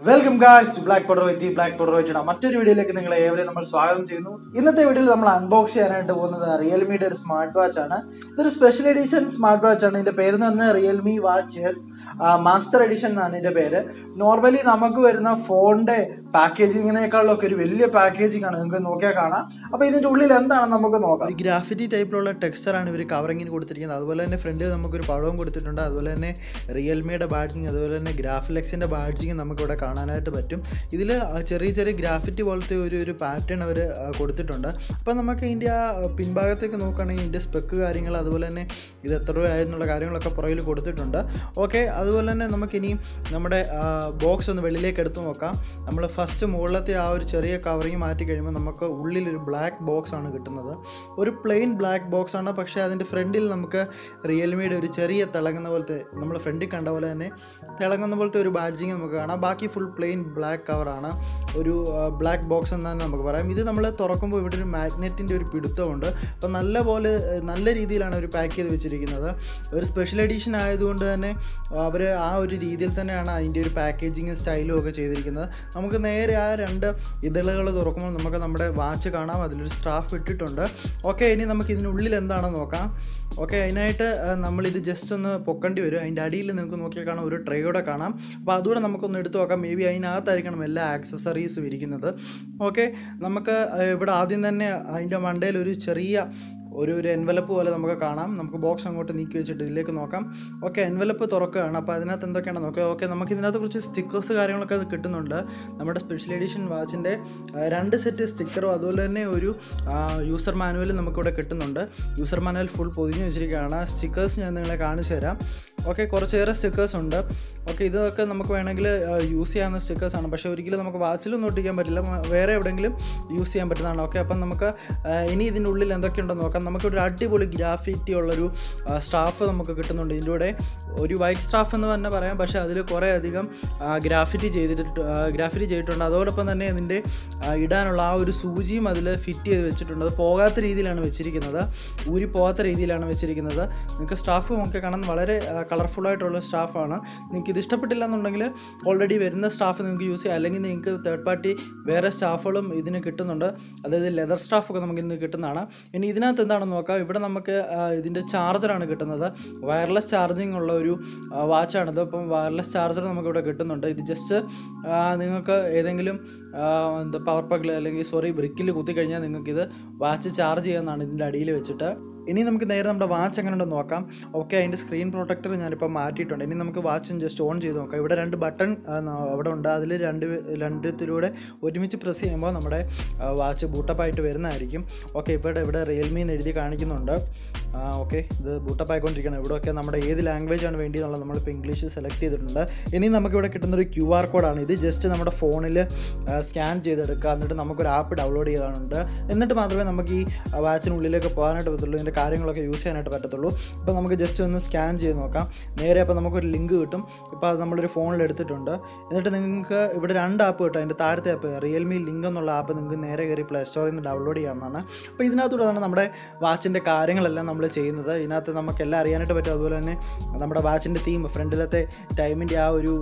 welcome guys to black powder vitty black powder വൈറ്റിയുടെ മറ്റൊരു വീഡിയോയിലേക്ക് നിങ്ങളെ ഏവരെയും നമ്മൾ സ്വാഗതം ചെയ്യുന്നു ഇന്നത്തെ വീഡിയോയിൽ നമ്മൾ അൺബോക്സ് ചെയ്യാനായിട്ട് പോകുന്നത് റിയൽമിയുടെ ഒരു സ്മാർട്ട് വാച്ച് ആണ് ഇതൊരു സ്പെഷ്യൽ എഡിഷൻ സ്മാർട്ട് വാച്ച് ആണ് ഇതിന്റെ പേര് എന്ന് പറഞ്ഞാൽ Realme watch S master edition എന്നാണ് ഇതിന്റെ പേര് നോർമലി നമുക്ക് വരുന്ന ഫോണിന്റെ പാക്കേജിങ്ങിനേക്കാളൊക്കെ ഒരു വലിയ പാക്കേജിംഗ് ആണ് നിങ്ങൾക്ക് നോക്കിയാൽ കാണാം അപ്പോൾ ഇതിന്റെ ഉള്ളിൽ എന്താണെന്ന് നമുക്ക് നോക്കാം ഒരു ഗ്രാഫിറ്റി ടൈപ്പിലുള്ള ടെക്സ്ചറാണ് ഇവർ കവറിങ്ങിന് കൊടുത്തിരിക്കുന്നത് അതുപോലെ തന്നെ ഫ്രണ്ടിൽ നമുക്കൊരു പഴവും കൊടുത്തിട്ടുണ്ട് അതുപോലെ തന്നെ റിയൽമിയുടെ ബാഡ്ജിങ് അതുപോലെ തന്നെ ഗ്രാഫിലെക്സിൻ്റെ ബാഡ്ജിങ് നമുക്കിവിടെ കാണാനായിട്ട് പറ്റും ഇതിൽ ചെറിയ ചെറിയ ഗ്രാഫിറ്റി പോലത്തെ ഒരു ഒരു പാറ്റേൺ അവർ കൊടുത്തിട്ടുണ്ട് അപ്പോൾ നമുക്ക് ഇതിൻ്റെ ആ പിൻഭാഗത്തേക്ക് നോക്കുകയാണെങ്കിൽ ഇതിൻ്റെ സ്പെക്ക് കാര്യങ്ങൾ അതുപോലെ തന്നെ ഇത് എത്ര രൂപയായെന്നുള്ള കാര്യങ്ങളൊക്കെ പുറകിൽ കൊടുത്തിട്ടുണ്ട് ഓക്കെ അതുപോലെ തന്നെ നമുക്കിനി നമ്മുടെ ബോക്സ് ഒന്ന് വെളിയിലേക്ക് എടുത്ത് നോക്കാം നമ്മൾ ഫസ്റ്റ് മുകളിലത്തെ ആ ഒരു ചെറിയ കവറിങ് മാറ്റി കഴിയുമ്പോൾ നമുക്ക് ഉള്ളിലൊരു ബ്ലാക്ക് ബോക്സ് ആണ് കിട്ടുന്നത് ഒരു പ്ലെയിൻ ബ്ലാക്ക് ബോക്സ് ആണ് പക്ഷേ അതിൻ്റെ ഫ്രണ്ടിൽ നമുക്ക് റിയൽമിയുടെ ഒരു ചെറിയ തിളങ്ങുന്ന പോലത്തെ നമ്മൾ ഫ്രണ്ടിൽ കണ്ട പോലെ തന്നെ തിളങ്ങുന്ന പോലത്തെ ഒരു ബാഡ്ജിങ് നമുക്ക് കാണാം ബാക്കി ഫുൾ പ്ലെയിൻ ബ്ലാക്ക് കവറാണ് ഒരു ബ്ലാക്ക് ബോക്സ് എന്ന് തന്നെ നമുക്ക് പറയാം ഇത് നമ്മൾ തുറക്കുമ്പോൾ ഇവിടെ ഒരു മാഗ്നറ്റിൻ്റെ ഒരു പിടുത്തമുണ്ട് അപ്പോൾ നല്ല പോലെ നല്ല രീതിയിലാണ് അവർ പാക്ക് ചെയ്ത് വെച്ചിരിക്കുന്നത് ഒരു സ്പെഷ്യൽ എഡീഷൻ ആയതുകൊണ്ട് തന്നെ അവർ ആ ഒരു രീതിയിൽ തന്നെയാണ് അതിൻ്റെ ഒരു പാക്കേജിങ് സ്റ്റൈലും ഒക്കെ ചെയ്തിരിക്കുന്നത് നമുക്ക് നേരെ ആ രണ്ട് ഇതളുകൾ തുറക്കുമ്പോൾ നമുക്ക് നമ്മുടെ വാച്ച് കാണാം അതിലൊരു സ്റ്റാഫ് ഇട്ടിട്ടുണ്ട് ഓക്കെ ഇനി നമുക്ക് ഇതിനുള്ളിൽ എന്താണെന്ന് നോക്കാം ഓക്കെ അതിനായിട്ട് നമ്മളിത് ജസ്റ്റ് ഒന്ന് പൊക്കേണ്ടി വരും അതിൻ്റെ അടിയിൽ നിങ്ങൾക്ക് നോക്കിയാൽ കാണാം ഒരു ട്രേയുടെ കാണാം അപ്പോൾ അതുകൂടെ നമുക്കൊന്ന് എടുത്ത് നോക്കാം മേ ബി അതിനകത്തായിരിക്കണം എല്ലാ ആക്സസറീസും ഇരിക്കുന്നത് ഓക്കെ നമുക്ക് ഇവിടെ ആദ്യം തന്നെ അതിൻ്റെ മണ്ടയിൽ ഒരു ചെറിയ ഒരു ഒരു എൻവലപ്പ് പോലെ നമുക്ക് കാണാം നമുക്ക് ബോക്സ് അങ്ങോട്ട് നീക്കി വെച്ചിട്ട് ഇതിലേക്ക് നോക്കാം ഓക്കെ എൻവലപ്പ് തുറക്കുകയാണ് അപ്പോൾ അതിനകത്ത് എന്തൊക്കെയാണ് നോക്കുക ഓക്കെ നമുക്ക് ഇതിനകത്ത് കുറച്ച് സ്റ്റിക്കേഴ്സ് കാര്യങ്ങളൊക്കെ കിട്ടുന്നുണ്ട് നമ്മുടെ സ്പെഷ്യൽ എഡിഷൻ വാച്ചിൻ്റെ രണ്ട് സെറ്റ് സ്റ്റിക്കറും അതുപോലെ തന്നെ ഒരു യൂസർ മാനുവലും നമുക്കിവിടെ കിട്ടുന്നുണ്ട് യൂസർ മാനുവൽ ഫുൾ പൊതിഞ്ഞ് വെച്ചിരിക്കുകയാണ് സ്റ്റിക്കേഴ്സ് ഞാൻ നിങ്ങളെ കാണിച്ചു തരാം ഓക്കെ കുറച്ചേറെ സ്റ്റിക്കേഴ്സ് ഉണ്ട് ഓക്കെ ഇതൊക്കെ നമുക്ക് വേണമെങ്കിൽ യൂസ് ചെയ്യാവുന്ന സ്റ്റിക്കേഴ്സാണ് പക്ഷേ ഒരിക്കലും നമുക്ക് വാച്ചിലൊന്നും ഒട്ടിക്കാൻ പറ്റില്ല വേറെ എവിടെയെങ്കിലും യൂസ് ചെയ്യാൻ പറ്റുന്നതാണ് ഓക്കെ അപ്പം നമുക്ക് ഇനി ഇതിൻ്റെ ഉള്ളിൽ എന്തൊക്കെയുണ്ടെന്ന് നോക്കാം നമുക്കൊരു അടിപൊളി ഗ്രാഫിറ്റി ഉള്ളൊരു സ്റ്റാഫ് നമുക്ക് കിട്ടുന്നുണ്ട് ഇതിൻ്റെ കൂടെ ഒരു വൈറ്റ് സ്റ്റാഫ് എന്ന് തന്നെ പറയാം പക്ഷേ അതിൽ കുറേ അധികം ഗ്രാഫിറ്റി ചെയ്തിട്ട് ഗ്രാഫിറ്റി ചെയ്തിട്ടുണ്ട് അതോടൊപ്പം തന്നെ ഇതിൻ്റെ ഇടാനുള്ള ആ ഒരു സൂചിയും അതിൽ ഫിറ്റ് ചെയ്ത് വെച്ചിട്ടുണ്ട് അത് പോകാത്ത രീതിയിലാണ് വെച്ചിരിക്കുന്നത് ഊരി പോകാത്ത രീതിയിലാണ് വെച്ചിരിക്കുന്നത് നിങ്ങൾക്ക് സ്റ്റാഫ് ഒക്കെ കാണാൻ വളരെ കളർഫുള്ളായിട്ടുള്ള സ്റ്റാഫാണ് നിങ്ങൾക്ക് ഇത് ഇഷ്ടപ്പെട്ടില്ല എന്നുണ്ടെങ്കിൽ ഓൾറെഡി വരുന്ന സ്റ്റാഫ് നിങ്ങൾക്ക് യൂസ് ചെയ്യാം അല്ലെങ്കിൽ നിങ്ങൾക്ക് തേർഡ് പാർട്ടി വേറെ സ്റ്റാഫുകളും ഇതിന് കിട്ടുന്നുണ്ട് അതായത് ലെതർ സ്റ്റാഫൊക്കെ നമുക്ക് ഇന്ന് കിട്ടുന്നതാണ് ഇനി ഇതിനകത്ത് എന്താണെന്ന് നോക്കാം ഇവിടെ നമുക്ക് ഇതിൻ്റെ ചാർജറാണ് കിട്ടുന്നത് വയർലെസ് ചാർജിങ് ഉള്ള ഒരു വാച്ചാണിത് അപ്പം വയർലെസ് ചാർജർ നമുക്കിവിടെ കിട്ടുന്നുണ്ട് ഇത് ജസ്റ്റ് നിങ്ങൾക്ക് ഏതെങ്കിലും എന്താ പവർ പ്ലഗിൽ അല്ലെങ്കിൽ സോറി ബ്രിക്കിൽ കുത്തിക്കഴിഞ്ഞാൽ നിങ്ങൾക്കിത് വാച്ച് ചാർജ് ചെയ്യാമെന്നാണ് ഇതിൻ്റെ അടിയിൽ വെച്ചിട്ട് ഇനി നമുക്ക് നേരെ നമ്മുടെ വാച്ച് എങ്ങനെ ഉണ്ടെന്ന് നോക്കാം ഓക്കെ അതിൻ്റെ സ്ക്രീൻ പ്രൊട്ടക്ടർ ഞാനിപ്പോൾ മാറ്റിയിട്ടുണ്ട് ഇനി നമുക്ക് വാച്ചും ജസ്റ്റ് ഓൺ ചെയ്ത് നോക്കാം ഇവിടെ രണ്ട് ബട്ടൺ അവിടെ ഉണ്ട് അതിൽ രണ്ട് രണ്ടത്തിലൂടെ ഒരുമിച്ച് പ്രസ് ചെയ്യുമ്പോൾ നമ്മുടെ വാച്ച് ബൂട്ടപ്പായിട്ട് വരുന്നതായിരിക്കും ഓക്കെ ഇപ്പോൾ ഇവിടെ റിയൽമി എന്ന് എഴുതി കാണിക്കുന്നുണ്ട് ഓക്കെ ഇത് ബൂട്ടപ്പ് ആയിക്കൊണ്ടിരിക്കണം ഇവിടെയൊക്കെ നമ്മുടെ ഏത് ലാംഗ്വേജ് ആണ് വേണ്ടി എന്നുള്ളത് നമ്മളിപ്പോൾ ഇംഗ്ലീഷ് സെലക്ട് ചെയ്തിട്ടുണ്ട് ഇനി നമുക്കിവിടെ കിട്ടുന്ന ഒരു ക്യു ആർ കോഡാണ് ഇത് ജസ്റ്റ് നമ്മുടെ ഫോണിൽ സ്കാൻ ചെയ്തെടുക്കുക എന്നിട്ട് നമുക്കൊരു ആപ്പ് ഡൗൺലോഡ് ചെയ്താണുണ്ട് എന്നിട്ട് മാത്രമേ നമുക്ക് ഈ വാച്ചിനുള്ളിലേക്ക് പോകാനായിട്ട് പറ്റുള്ളൂ ഇതിൻ്റെ കാര്യങ്ങളൊക്കെ യൂസ് ചെയ്യാനായിട്ട് പറ്റത്തുള്ളൂ ഇപ്പോൾ നമുക്ക് ജസ്റ്റ് ഒന്ന് സ്കാൻ ചെയ്ത് നോക്കാം നേരെ അപ്പോൾ നമുക്കൊരു ലിങ്ക് കിട്ടും ഇപ്പോൾ അത് നമ്മളൊരു ഫോണിൽ എടുത്തിട്ടുണ്ട് എന്നിട്ട് നിങ്ങൾക്ക് ഇവിടെ രണ്ട് ആപ്പ് കിട്ടും അതിൻ്റെ താഴത്തെ ആപ്പ് റിയൽമി ലിങ്ക് എന്നുള്ള ആപ്പ് നിങ്ങൾക്ക് നേരെ കയറി പ്ലേ സ്റ്റോറിൽ നിന്ന് ഡൗൺലോഡ് ചെയ്യാവുന്നതാണ് അപ്പോൾ ഇതിനകത്തൂടെയാണ് നമ്മുടെ വാച്ചിൻ്റെ കാര്യങ്ങളെല്ലാം നമ്മൾ ചെയ്യുന്നത് ഇതിനകത്ത് നമുക്കെല്ലാം അറിയാനായിട്ട് പറ്റും അതുപോലെ തന്നെ നമ്മുടെ വാച്ചിൻ്റെ തീം ഫ്രണ്ടിലത്തെ ടൈമിൻ്റെ ആ ഒരു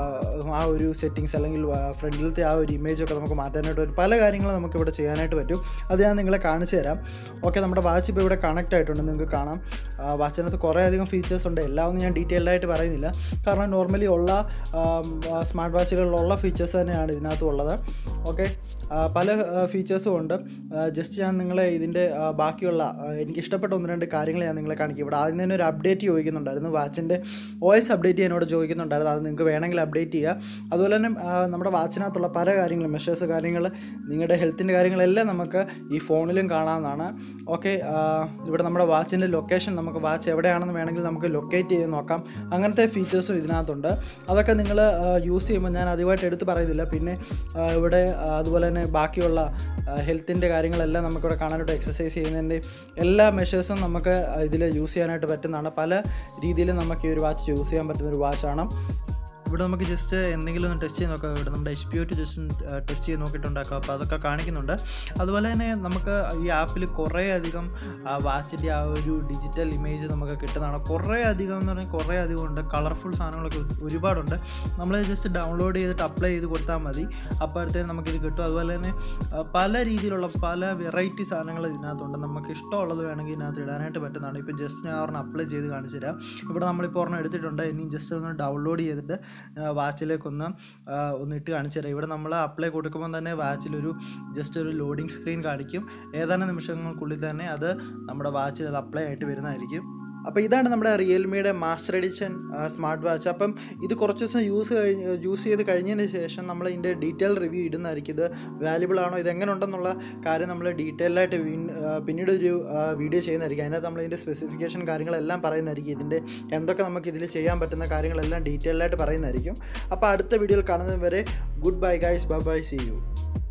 ആ ഒരു സെറ്റിങ്സ് അല്ലെങ്കിൽ ഫ്രണ്ടിലത്തെ ആ ഒരു ഇമേജൊക്കെ നമുക്ക് മാറ്റാനായിട്ട് പറ്റും പല കാര്യങ്ങളും നമുക്ക് ഇവിടെ ചെയ്യാനായിട്ട് പറ്റും അത് ഞാൻ നിങ്ങളെ കാണിച്ചു തരാം ഓക്കെ നമ്മുടെ വാച്ച് ഇപ്പോൾ ഇവിടെ കണക്റ്റ് ആയിട്ടുണ്ട് നിങ്ങൾക്ക് കാണാം വാച്ചിനകത്ത് കുറേ അധികം ഫീച്ചേഴ്സ് ഉണ്ട് എല്ലാം ഒന്നും ഞാൻ ഡീറ്റെയിൽഡ് ആയിട്ട് പറയുന്നില്ല കാരണം നോർമലി ഉള്ള സ്മാർട്ട് വാച്ചുകളിലുള്ള ഫീച്ചേഴ്സ് തന്നെയാണ് ഇതിനകത്തും ഉള്ളത് ഓക്കെ പല ഫീച്ചേഴ്സും ഉണ്ട് ജസ്റ്റ് ഞാൻ നിങ്ങളെ ഇതിൻ്റെ ബാക്കിയുള്ള എനിക്ക് ഇഷ്ടപ്പെട്ട ഒന്ന് രണ്ട് കാര്യങ്ങൾ ഞാൻ നിങ്ങളെ കാണിക്കും ഇവിടെ ആദ്യം തന്നെ ഒരു അപ്ഡേറ്റ് ചോദിക്കുന്നുണ്ടായിരുന്നു വാച്ചിൻ്റെ വോയിസ് അപ്ഡേറ്റ് ചെയ്യാനോട് ചോദിക്കുന്നുണ്ടായിരുന്നു അത് നിങ്ങൾക്ക് വേണമെങ്കിൽ അപ്ഡേറ്റ് ചെയ്യുക അതുപോലെ തന്നെ നമ്മുടെ വാച്ചിനകത്തുള്ള പല കാര്യങ്ങളും മെഷേഴ്സ് കാര്യങ്ങൾ നിങ്ങളുടെ ഹെൽത്തിൻ്റെ കാര്യങ്ങളെല്ലാം നമുക്ക് ഈ ഫോണിലും കാണാവുന്നതാണ് ഓക്കെ ഇവിടെ നമ്മുടെ വാച്ചിൻ്റെ ലൊക്കേഷൻ നമുക്ക് വാച്ച് എവിടെയാണെന്ന് വേണമെങ്കിൽ നമുക്ക് ലൊക്കേറ്റ് ചെയ്ത് നോക്കാം അങ്ങനത്തെ ഫീച്ചേഴ്സും ഇതിനകത്തുണ്ട് അതൊക്കെ നിങ്ങൾ യൂസ് ചെയ്യുമ്പോൾ ഞാൻ അതുമായിട്ട് എടുത്ത് പറയുന്നില്ല പിന്നെ ഇവിടെ അതുപോലെ തന്നെ ബാക്കിയുള്ള ഹെൽത്തിൻ്റെ കാര്യങ്ങളെല്ലാം നമുക്കിവിടെ കാണാനായിട്ട് എക്സസൈസ് ചെയ്യുന്നതിൻ്റെ എല്ലാ മെഷേഴ്സും നമുക്ക് ഇതിൽ യൂസ് ചെയ്യാനായിട്ട് പറ്റുന്നതാണ് പല രീതിയിൽ നമുക്ക് ഈ ഒരു വാച്ച് യൂസ് ചെയ്യാൻ പറ്റുന്ന ഒരു വാച്ചാണ് ഇവിടെ നമുക്ക് ജസ്റ്റ് എന്തെങ്കിലും ഒന്ന് ടെസ്റ്റ് ചെയ്ത് നോക്കാം ഇവിടെ നമ്മുടെ H P O T just test ചെയ്ത് നോക്കിയിട്ടുണ്ടാക്കാം അപ്പോൾ അതൊക്കെ കാണിക്കുന്നുണ്ട് അതുപോലെ തന്നെ നമുക്ക് ഈ ആപ്പിൽ കുറേ അധികം വാച്ചിൻ്റെ ആ ഒരു ഡിജിറ്റൽ ഇമേജ് നമുക്ക് കിട്ടുന്നതാണ് കുറേ അധികം എന്ന് പറഞ്ഞാൽ കുറേ അധികം ഉണ്ട് കളർഫുൾ സാധനങ്ങളൊക്കെ ഒരുപാടുണ്ട് നമ്മൾ ജസ്റ്റ് ഡൗൺലോഡ് ചെയ്തിട്ട് അപ്ലൈ ചെയ്ത് കൊടുത്താൽ മതി അപ്പോഴത്തേനും നമുക്കിത് കിട്ടും അതുപോലെ തന്നെ ആ, പല രീതിയിലുള്ള പല വെറൈറ്റി സാധനങ്ങൾ ഇതിനകത്തുണ്ട് നമുക്ക് ഇഷ്ടമുള്ളത് വേണമെങ്കിൽ ഇതിനകത്ത് ഇടാനായിട്ട് പറ്റുന്നതാണ് ഇപ്പോൾ ജസ്റ്റ് ഞാൻ ഒരെണ്ണം അപ്ലൈ ചെയ്ത് കാണിച്ചു തരാം ഇവിടെ നമ്മളിപ്പോൾ ഒരെണ്ണം എടുത്തിട്ടുണ്ട് ഇനി ജസ്റ്റ് ഒന്ന് ഡൗൺലോഡ് ചെയ്തിട്ട് വാച്ചിലേക്കൊന്ന് ആ, ഒന്ന് ഇട്ട് കാണിച്ചു തരാം ഇവിടെ നമ്മൾ അപ്ലൈ കൊടുക്കുമ്പോൾ തന്നെ വാച്ചിലൊരു ജസ്റ്റ് ഒരു ലോഡിംഗ് സ്ക്രീൻ കാണിക്കും ഏതാനും നിമിഷങ്ങൾക്കുള്ളിൽ തന്നെ അത് നമ്മുടെ വാച്ചിൽ അത് അപ്ലൈ ആയിട്ട് വരുന്നതായിരിക്കും അപ്പോൾ ഇതാണ് നമ്മുടെ റിയൽമിയുടെ മാസ്റ്റർ എഡിഷൻ സ്മാർട്ട് വാച്ച് അപ്പം ഇത് കുറച്ച് ദിവസം യൂസ് കഴിഞ്ഞ് യൂസ് ചെയ്ത് കഴിഞ്ഞതിന് ശേഷം നമ്മൾ ഇതിൻ്റെ ഡീറ്റെയിൽ റിവ്യൂ ഇടുന്നതായിരിക്കും ഇത് വാല്യുബിൾ ആണോ ഇത് എങ്ങനെ ഉണ്ടെന്നുള്ള കാര്യം നമ്മൾ ഡീറ്റെയിൽ ആയിട്ട് വീ- ആ, പിന്നീട് ഒരു വീഡിയോ ചെയ്യുന്നതായിരിക്കും അതിനകത്ത് നമ്മൾ ഇതിൻ്റെ സ്പെസിഫിക്കേഷൻ കാര്യങ്ങളെല്ലാം പറയുന്നതായിരിക്കും ഇതിൻ്റെ എന്തൊക്കെ നമുക്ക് ഇതിൽ ചെയ്യാൻ പറ്റുന്ന കാര്യങ്ങളെല്ലാം ഡീറ്റെയിൽ ആയിട്ട് പറയുന്നതായിരിക്കും അപ്പോൾ അടുത്ത വീഡിയോയിൽ കാണുന്നത് വരെ good bye guys bye bye see U